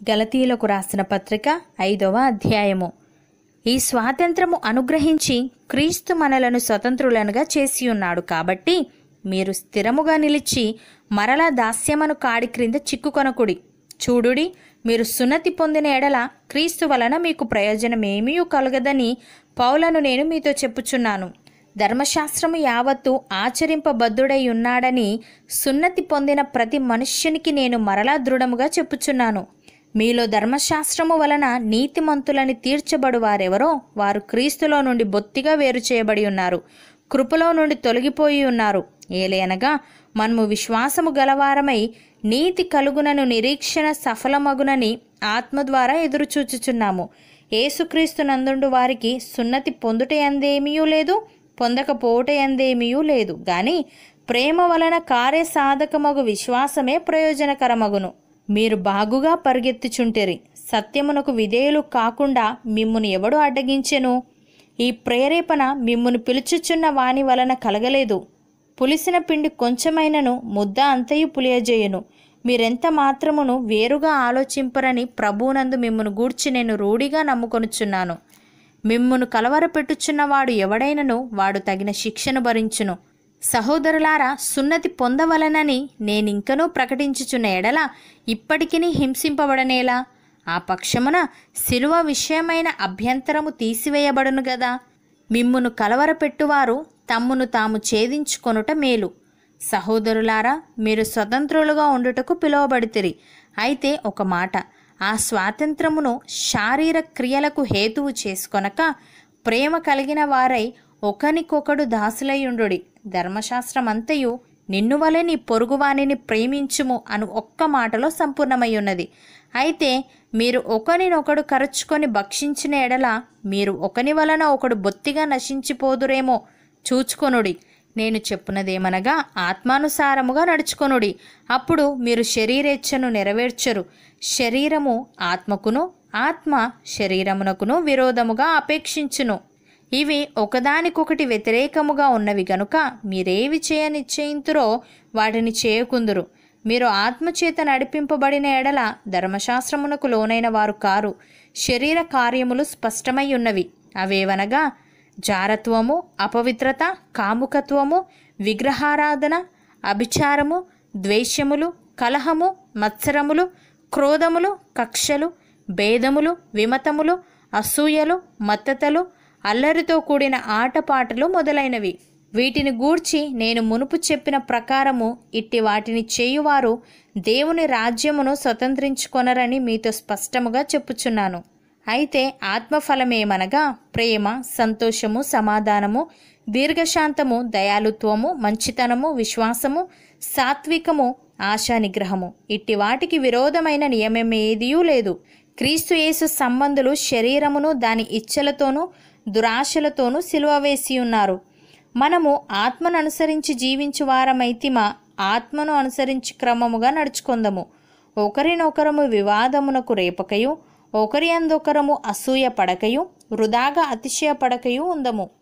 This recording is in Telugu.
గలతీయులకు రాసిన పత్రిక ఐదవ అధ్యాయము ఈ స్వాతంత్రము అనుగ్రహించి క్రీస్తు మనలను స్వతంత్రులనుగా చేసి ఉన్నాడు కాబట్టి మీరు స్థిరముగా నిలిచి మరలా దాస్యమను కాడి క్రింద చిక్కుకొనకుడి చూడుడి మీరు సున్నతి పొందిన ఎడల క్రీస్తు వలన మీకు ప్రయోజనమేమీ కలగదని పౌలను నేను మీతో చెప్పుచున్నాను ధర్మశాస్త్రము యావత్తు ఆచరింపబద్ధుడై ఉన్నాడని సున్నతి పొందిన ప్రతి మనుష్యునికి నేను మరలా దృఢముగా చెప్పుచున్నాను మీలో ధర్మశాస్త్రము వలన నీతిమంతులని తీర్చబడు వారెవరో వారు క్రీస్తులో నుండి బొత్తిగా వేరు చేయబడి ఉన్నారు కృపలో నుండి తొలగిపోయి ఉన్నారు ఏలేనగా మనము విశ్వాసము గలవారమై నీతి కలుగునను నిరీక్షణ సఫలమగునని ఆత్మ ద్వారా ఎదురుచూచుచున్నాము ఏసుక్రీస్తు నందుండు వారికి సున్నతి పొందుట ఎందేమీయూ లేదు పొందకపోవుట ఎందేమీయూ లేదు గాని ప్రేమ వలన కార్య సాధకమగు విశ్వాసమే ప్రయోజనకరమగును మీరు బాగుగా పరిగెత్తుచుంటిరి సత్యమునకు విధేయులు కాకుండా మిమ్మును ఎవడు అడ్డగించెను ఈ ప్రేరేపణ మిమ్మును పిలుచుచున్న వాని వలన కలగలేదు పులిసిన పిండి కొంచెమైనను ముద్ద అంతయు పులియజేయును మీరెంత మాత్రమును వేరుగా ఆలోచింపరని ప్రభువునందు మిమ్మును గూర్చి నేను రూఢిగా నమ్ముకొనుచున్నాను మిమ్మును కలవరపెట్టుచున్నవాడు ఎవడైనను వాడు తగిన శిక్షను భరించును సహోదరులారా సున్నతి పొందవలనని నేనింకనూ ప్రకటించుచున్న ఎడల ఇప్పటికిని హింసింపబడనేలా ఆ పక్షమున శిలువ విషయమైన అభ్యంతరము తీసివేయబడును గదా మిమ్మును కలవరపెట్టువారు తమ్మును తాము ఛేదించుకొనుట మేలు సహోదరులారా మీరు స్వతంత్రులుగా ఉండుటకు పిలువబడితిరి అయితే ఒక మాట ఆ స్వాతంత్రమును శారీర క్రియలకు హేతువు చేసుకొనక ప్రేమ కలిగిన వారై ఒకనికొకడు దాసులయ్యుండుడి ధర్మశాస్త్రమంతయు నిన్ను వలె నీ పొరుగువానిని ప్రేమించుము అను ఒక్క మాటలో సంపూర్ణమై ఉన్నది అయితే మీరు ఒకనినొకడు కరుచుకొని భక్షించిన ఎడల మీరు ఒకని వలన ఒకడు బొత్తిగా నశించిపోదురేమో చూచుకొనుడి నేను చెప్పునదేమనగా ఆత్మానుసారముగా నడుచుకొనుడి అప్పుడు మీరు శరీరేచ్ఛను నెరవేర్చరు శరీరము ఆత్మకును ఆత్మ శరీరమునకును విరోధముగా అపేక్షించును ఇవి ఒకదానికొకటి వ్యతిరేకముగా ఉన్నవి గనుక మీరేవి చేయ నిశ్చయింతురో వాటిని చేయకుందురు మీరు ఆత్మచేత నడిపింపబడిన ఎడల ధర్మశాస్త్రమునకు లోనైన వారు కారు శరీర కార్యములు స్పష్టమై ఉన్నవి అవేవనగా జారత్వము అపవిత్రత కాముకత్వము విగ్రహారాధన అభిచారము ద్వేషములు కలహము మత్సరములు క్రోధములు కక్షలు భేదములు విమతములు అసూయలు మత్తతలు అల్లరితో కూడిన ఆటపాటలు మొదలైనవి వీటిని గూర్చి నేను మునుపు చెప్పిన ప్రకారము ఇట్టి వాటిని చేయువారు దేవుని రాజ్యమును స్వతంత్రించుకొనరని మీతో స్పష్టముగా చెప్పుచున్నాను అయితే ఆత్మఫలమేమనగా ప్రేమ సంతోషము సమాధానము దీర్ఘశాంతము దయాలుత్వము మంచితనము విశ్వాసము సాత్వికము ఆశా నిగ్రహము ఇట్టి వాటికి విరోధమైన నియమమేదియూ లేదు క్రీస్తు యేసు సంబంధులు శరీరమును దాని ఇచ్చలతోనూ దురాశలతోనూ సిలువ వేసి ఉన్నారు మనము ఆత్మను అనుసరించి జీవించు వారమైతిమా ఆత్మను అనుసరించి క్రమముగా నడుచుకుందము ఒకరినొకరము వివాదమునకు రేపకయు ఒకరి అందొకరము అసూయ పడకయు వృధాగా అతిశయ పడకయు ఉందము